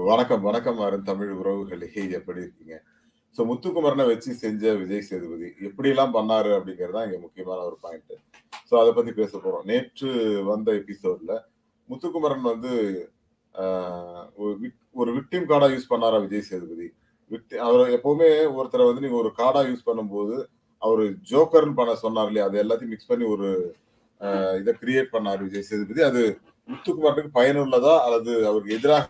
வணக்கம், வணக்கம் அருண் தமிழ் உறவுகளே! எப்படி இருக்கீங்க? ஸோ முத்துக்குமரன வச்சு செஞ்ச விஜய் சேதுபதி எப்படிலாம் பண்ணாரு அப்படிங்கிறது தான் இங்க முக்கியமான ஒரு பாயிண்ட். ஸோ அத பத்தி பேச போறோம். நேற்று வந்த எபிசோட்ல முத்துக்குமரன் வந்து ஆ ஒரு விக் ஒரு விக்டிம் கார்டா யூஸ் பண்ணாரா விஜய் சேதுபதி? விக்டி அவர எப்பவுமே ஒருத்தர வந்து நீங்க ஒரு கார்டா யூஸ் பண்ணும்போது, அவரு ஜோக்கர்ன்னு பண்ண சொன்னார் இல்லையா? அது எல்லாத்தையும் மிக்ஸ் பண்ணி ஒரு அ இத கிரியேட் பண்ணாரு விஜய் சேதுபதி. அது முத்துக்குமரனுக்கு பயனுள்ளதா? அல்லது அவருக்கு எதிராக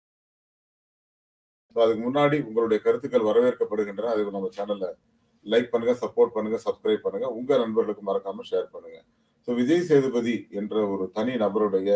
ஸோ அதுக்கு முன்னாடி உங்களுடைய கருத்துக்கள் வரவேற்கப்படுகின்றன. அதுக்கு நம்ம சேனல்ல லைக் பண்ணுங்க, சப்போர்ட் பண்ணுங்க, சப்ஸ்கிரைப் பண்ணுங்க. உங்க நண்பர்களுக்கு மறக்காம ஷேர் பண்ணுங்க. ஸோ விஜய் சேதுபதி என்ற ஒரு தனி நபருடைய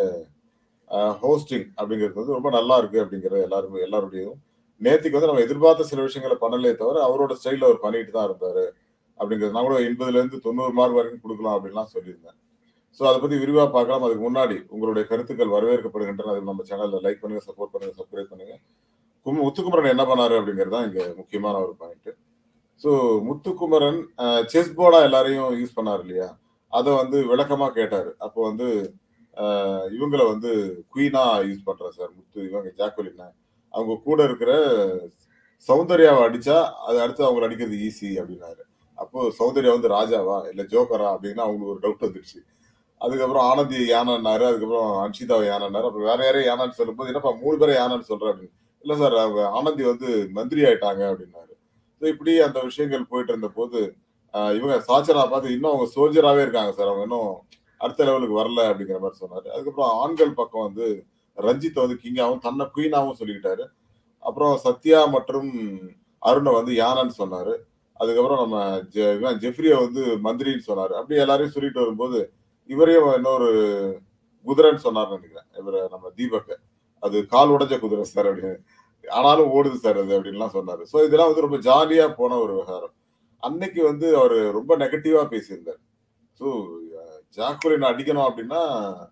அ ஹோஸ்டிங் அப்படிங்கிறது வந்து ரொம்ப நல்லா இருக்கு அப்படிங்கிறது எல்லாருமே எல்லாருடையும். நேத்திக்கு வந்து நம்ம எதிர்பார்த்த சில விஷயங்கள பண்ணலையே தவிர, அவரோட ஸ்டைல்ல அவர் பண்ணிட்டு தான் இருந்தாரு. அப்படிங்கிறது நான் கூட 80லேருந்து 90 மார்க் வரைக்கும் குடுக்கலாம் அப்படின்லாம் சொல்லியிருந்தேன். ஸோ அத பத்தி விரிவா பார்க்கலாம். அதுக்கு முன்னாடி உங்களுடைய கருத்துக்கள் வரவேற்கப்படுகின்றன. அதுக்கு நம்ம சேனல்ல லைக் பண்ணுங்க, சப்போர்ட் பண்ணுங்க, சப்ஸ்கிரைப் பண்ணுங்க. கும் முத்துக்குமரன் என்ன பண்ணாரு அப்படிங்கிறது தான் இங்க முக்கியமான ஒரு பாயிண்ட். ஸோ முத்துக்குமரன் அ செஸ் போர்டா எல்லாரையும் யூஸ் பண்ணாரு இல்லையா? அத வந்து விளக்கமா கேட்டாரு. அப்போ வந்து அ இவங்கள வந்து குயினா யூஸ் பண்றேன் சார். முத்து இவங்க ஜாக்குலின. அவங்க கூட இருக்கிற சௌந்தர்யாவ அடிச்சா, அது அடுத்து அவங்கள அடிக்கிறது ஈஸி அப்படின்னாரு. அப்போ சௌந்தர்யா வந்து ராஜாவா? இல்ல ஜோக்கரா? அப்படின்னு அவங்களுக்கு ஒரு டவுட் வந்துருச்சு. அதுக்கப்புறம் ஆனந்தி யானைன்னாரு. அதுக்கப்புறம் அன்ஷிதாவ யானைன்னாரு. அப்புறம் வேற யாரையோ யானைன்னு சொல்லும்போது, என்னப்பா 3 பேர யானைன்னு சொல்ற அப்படின்னு. இல்ல சார் அவங்க ஆனந்தி வந்து மந்திரி ஆயிட்டாங்க அப்படின்னாரு. ஸோ இப்படி அந்த விஷயங்கள் போயிட்டு இருந்தபோது, அ இவங்க சாச்சனா பார்த்து இன்னும் அவங்க சோல்ஜராவே இருக்காங்க சார். அவங்க இன்னும் அடுத்த லெவலுக்கு வரல அப்படிங்கிற மாரி சொன்னாரு. அதுக்கப்புறம் ஆண்கள் பக்கம் வந்து ரஞ்சித்த வந்து கிங்காவும், தன்ன குயினாவும் சொல்லிக்கிட்டாரு. அப்புறம் சத்யா மற்றும் அருண வந்து யானைன்னு சொன்னாரு. அதுக்கப்புறம் நம்ம ஜெ இவன் ஜெஃப்ரிய வந்து மந்திரின்னு சொன்னாரு. அப்படி எல்லாரையும் சொல்லிட்டு வரும்போது, இவரையும் இன்னொரு குதிரைன்னு சொன்னாருன்னு நெனைக்கிறேன். இவரு நம்ம தீபக்க. அது கால் உடைஞ்ச குதிரை சார் அப்படின்னு. ஆனாலும் ஓடுது சார் அது அப்படின்லாம் சொன்னாரு. ஸோ இதெல்லாம் வந்து ரொம்ப ஜாலியா போன ஒரு விவகாரம். அன்னைக்கு வந்து அவரு ரொம்ப நெகட்டிவா பேசியிருந்தாரு. ஸோ ஜாக்குலின அடிக்கணும் அப்படின்னா,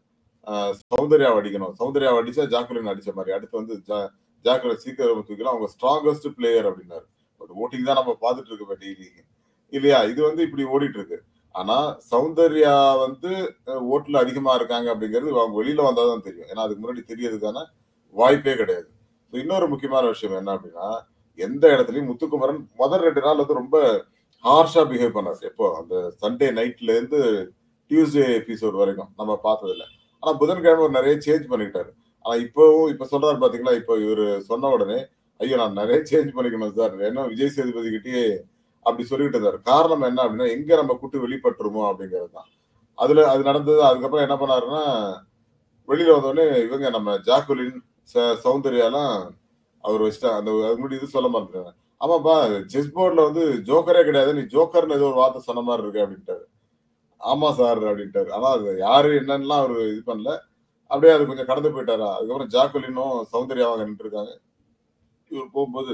அ சௌந்தர்யாவ அடிக்கணும். சௌந்தர்யாவ அடிச்சா ஜாக்குலின் அடிச்ச மாரி. அடுத்து வந்து ஜா ஜாக்குலின் சீக்கிரம் தூக்கிலாம் அவங்க ஸ்ட்ராங்கஸ்ட் பிளேயர் அப்படின்னாரு. பட் வோட்டிங் தான் நம்ம பார்த்துட்டு இருக்கோமே டெய்லி. இல்லையா? இது வந்து இப்படி ஓடிட்டு இருக்கு. ஆனா சௌந்தர்யா வந்து அ ஓட்ல அதிகமா இருக்காங்க அப்படிங்கிறது அவங்க வெளியில வந்தா தான் தெரியும். ஏன்னா அதுக்கு முன்னாடி தெரியறதுக்கான வாய்ப்பே கிடையாது. ஸோ இன்னொரு முக்கியமான விஷயம் என்ன அப்படின்னா, எந்த இடத்துலயும் முத்துக்குமரன் முதல் 2 நாள் வந்து ரொம்ப ஹார்ஷா பிஹேவ் பண்ணாரு. எப்போ அந்த சண்டே நைட்ல இருந்து டியூஸ்டே எபிசோட் வரைக்கும் நம்ம பார்த்ததுல. ஆனா புதன்கிழமை அவர் நெறைய சேஞ்ச் பண்ணிக்கிட்டாரு. ஆனா இப்பவும் இப்ப சொல்றாரு பார்த்தீங்களா? இப்ப இவரு சொன்ன உடனே, ஐயோ! நான் நெறைய சேஞ்ச் பண்ணிக்கணும் சார். ஏன்னா விஜய் சேதுபதி கிட்டயே அப்படி சொல்லிட்டு இருந்தாரு. காரணம் என்ன அப்படின்னா, எங்க நம்ம குட்டு வெளிப்பட்டுருமோ அப்படிங்கிறது தான். அதுல அது நடந்தது. அதுக்கப்புறம் என்ன பண்ணாருன்னா, வெளியில வந்தோனே இவங்க நம்ம ஜாக்குலின், ச சௌந்தர்யாலாம் அவர் வச்சுட்டா அந்த அதுக்கு முன்னாடி இது சொல்ல மறந்துட்டேன். ஆமாப்பா செஸ் போர்ட்ல வந்து ஜோக்கரே கிடையாது. நீ ஜோக்கர்ன்னு ஏதோ ஒரு வார்த்தை சொன்ன மாரி இருக்கு அப்படின்ட்டாரு. ஆமா சார் அப்படின்ட்டாரு. ஆனா அது யாரு என்னன்னுலாம் அவரு இது பண்ணல. அப்படியே அது கொஞ்சம் கடந்து போயிட்டாரா. அதுக்கப்புறம் ஜாக்குலினும் சௌந்தர்யாவும் அங்க நின்னுட்டுருக்காங்க. இவரு போகும்போது,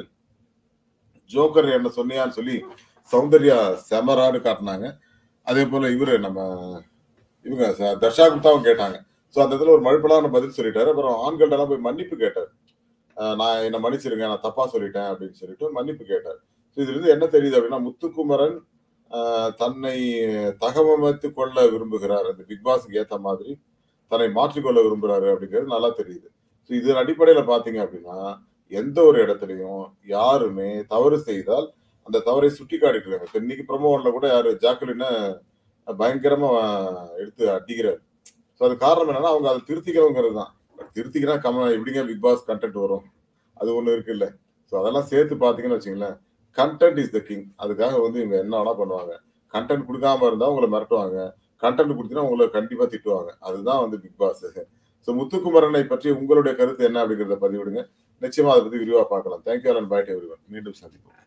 ஜோக்கர் என்ன சொன்னியான்னு சொல்லி சௌந்தர்யா செம ராடு காட்டுனாங்க. அதேபோல இவரு நம்ம இவங்க ச தர்ஷா குப்தாவும் கேட்டாங்க. ஸோ அந்த இடத்துல ஒரு மழுப்பலான பதில் சொல்லிட்டாரு. அப்புறம் ஆண்கள்ட்டலாம் போய் மன்னிப்பு கேட்டாரு. அ நான் என்ன மன்னிச்சிருங்க. நான் தப்பா சொல்லிட்டேன் அப்படின்னு சொல்லிட்டு மன்னிப்பு கேட்டாரு. ஸோ இதுலருந்து என்ன தெரியுது அப்படின்னா, முத்துக்குமரன் அ தன்னை தகவமைத்துக் கொள்ள விரும்புகிறார். அந்த பிக் பாஸ்க்கு ஏத்த மாதிரி தன்னை மாற்றிக்கொள்ள விரும்புறாரு அப்படிங்கிறது நல்லா தெரியுது. ஸோ இதன் அடிப்படையில பார்த்தீங்க அப்படின்னா, எந்த ஒரு இடத்துலயும் யாருமே தவறு செய்தால், அந்த தவறை சுட்டிக்காட்டிட்டு இருக்காங்க. இப்ப இன்னைக்கு ப்ரோமோ ஒன்ல கூட யாரு ஜாக்குலின பயங்கரமா எடுத்து அடிக்கிறாரு. ஸோ அதுக்கு காரணம் என்னன்னா, அவங்க அத திருத்திக்கணுங்கிறது தான். திருத்திக்கினா கம எப்படிங்க பிக் பாஸ் கன்டென்ட் வரும்? அது ஒண்ணு இருக்குல்ல. ஸோ அதெல்லாம் சேர்த்து பார்த்தீங்கன்னு வச்சுக்கங்களேன், கன்டென்ட் இஸ் த கிங். அதுக்காக வந்து இவங்க என்ன வேணா பண்ணுவாங்க. கன்டென்ட் குடுக்காம இருந்தா உங்கள மிரட்டுவாங்க. கன்டென்ட் குடுத்தீங்கன்னா உங்கள கண்டிப்பா திட்டுவாங்க. அதுதான் வந்து பிக் பாஸ். ஸோ முத்துக்குமரனை பற்றி உங்களுடைய கருத்து என்ன அப்படிங்கிறத பதிவிடுங்க. நிச்சயமா அத பத்தி விரிவா பார்க்கலாம். Thank you all and bye to everyone. மீண்டும் சந்திப்போம்.